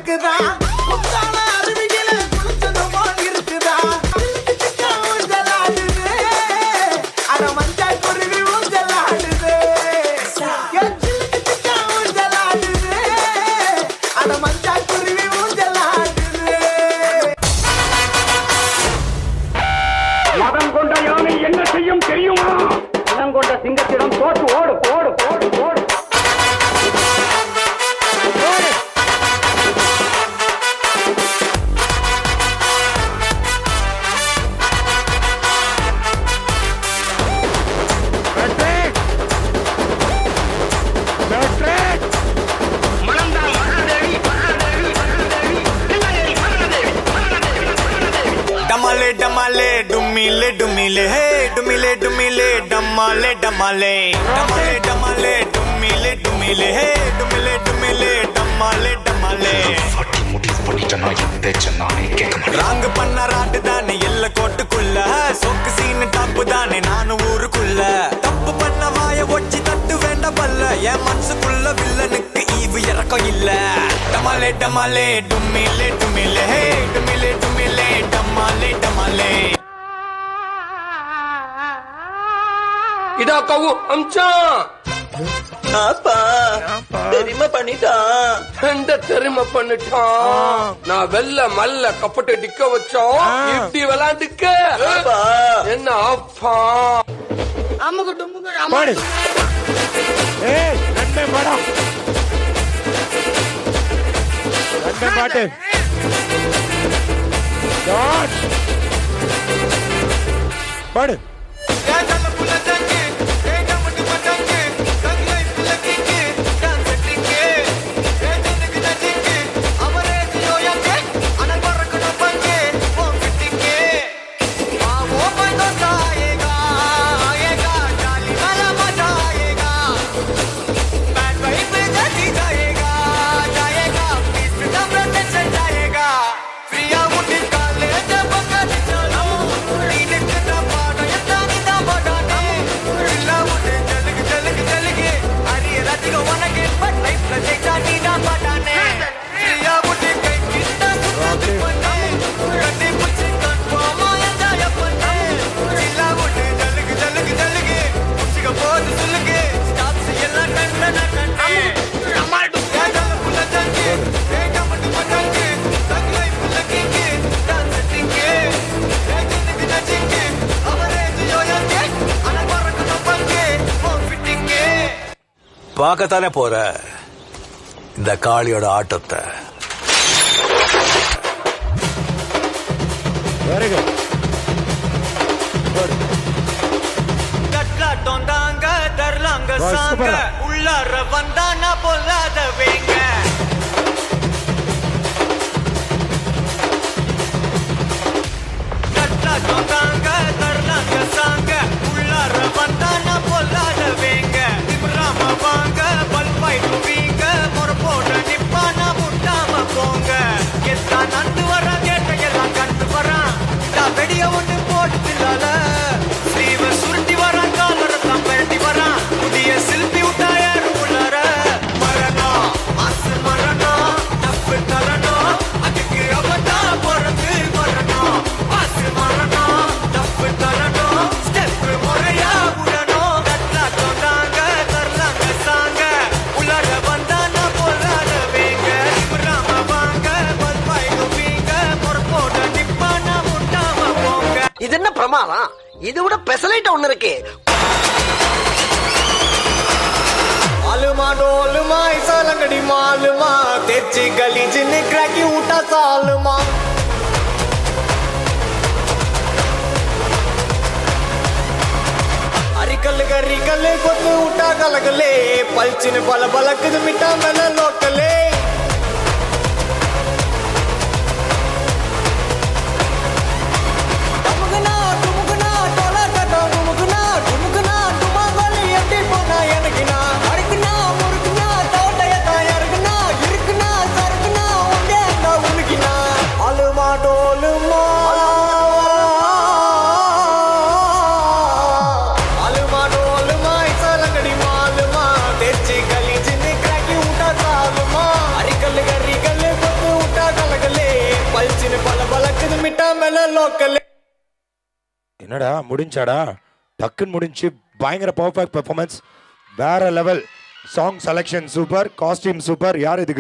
இருக்குதா முத்தான அருவியில குளிச்சது போல் இருக்குதா சிக்கா ஊஞ்சலாடுது அட மஞ்சாய் குருவி ஊஞ்சலாடுது என் சிலுக்கு சிக்கா ஊஞ்சலாடுது அட மஞ்சாய் குருவி ஊஞ்சலாடுது மதம் கொண்ட யானை என்ன செய்யும் தெரியுமா மதம் கொண்ட சிங்கத்திடம் தோற்று ஓடு ஓடு ஓடு ஓடு மணந்தால் மகாதேவி மகாதேவி மகாதேவி பிள்ளையை மகாதேவி மகாதேவி மகாதேவி डमाले डमाले डुमिले डुमिले हे डुमिले डुमिले डमाले डमाले डमाले डमाले डुमिले डुमिले हे डुमिले डुमिले डमाले डमाले பாட்டி முடிவு பண்ணிட்டேன்னா என் பேச்ச நானே கேட்க மாட்டேன் ராங்கு பண்ண ராட்டு தானே எல்ல கோட்டுக்குள்ள சொக்கு சீனு டாப்பு தானே நானும் ஊருக்குள்ள தப்பு பண்ண வாய ஒச்சி தட்டு வேண்ட பல்ல என் மனசுக்குள்ள வில்லனுக்கு ஈவு இறக்கம் இல்ல டமாலே டமாலே டுமிலே டுமிலே ஹே டுமிலே டுமிலே டமாலே டமாலே இதா கவு அம்சான் ஆப்பா தெரியுமா பண்ணிட்டான் எந்த தெரிமை பண்ணிட்டான் நான் வெள்ள மல்ல கப்பட்டு டிக்க வச்சோம் இப்படி விளாண்டுக்க அப்பா என்ன அப்பா அமுக்கு டுமுக்கு பாடு ஏய் ரெண்டே படம் ரெண்டே பாட்டு Start. பாடு பார்க்கத்தானே போற இந்த காளியோட ஆட்டத்தை வெரி குட் தட்லாட்டம் தாங்க தரலாங்க Boys, சாங்க super. உள்ளார வந்தானா பொல்லாத வேங்க தட்லாட்டம் தாங்க தரலாங்க சாங்க உள்ளார வந்தானா பொல்லாத வேங்க திமிராம வாங்க பல்பாய் துவீங்க முறப்போட நிப்பானா முட்டாம போங்க எத்தான் நந்து வரா கேட்ட எல்லாம் கண்டு வரான் நான் வெடிய ஒண்ணு போட்டுலால ஸ்லீவ சுருட்டி வரான் காலர தான் பரட்டி வரான் புதிய சில்பி விட்டா யாரு உள்ளார மரணம் மாசு மரணம் தப்பு தரணும் அதுக்கு அவதான் பிறந்து வரணும் மாசு மரணம் தப்பு தரணும் ஸ்டெப் முறையா விடணும் கட்லா கொண்டாங்க தரலாங்க சாங்க உள்ளார வந்தானா பொல்லாத வேங்க திமிராம வாங்க பல்பாய் குவிங்க பொறுப்போட நிப்பானா முட்டாம போங்க இது என்ன பிரமாதம் இது விட பெசலைட் ஒண்ணு இருக்கு आलूमा डोलमा ऐसा लंगड़ी मालूमा तेची गली जिन क्रैकी उठा सालमा అరికల్ గరికలే కొద్దు ఉటా కలగలే పల్చిన బల బలకదు మిఠా మెల లోకలే டமுகுனா, டுமுகுனா, டொலா கட்டா டுமுகுனா, டுமுகுனா, டுமாங்கோலி எப்படி போனா எனக்குனா? அறுக்குனா, முறுக்குனா, தோட்டையத்தா இறக்குனா, இருக்குனா, சறுக்குனா, உண்டேங்க உனக்குனா. அலுமா, டோலுமா. அலுமா, டோலுமா, இசலங்கடி மாலுமா, தெச்சி கலி சின்ன கிராக்கி விட்டா சாலுமா மிட்டா மேல லோக்கல் என்னடா முடிஞ்சாடா டக்குன்னு முடிஞ்சு பயங்கர பர்ஃபெக்ட் பெர்ஃபார்மன்ஸ் வேற level song selection super costume super யார் இதுக்கு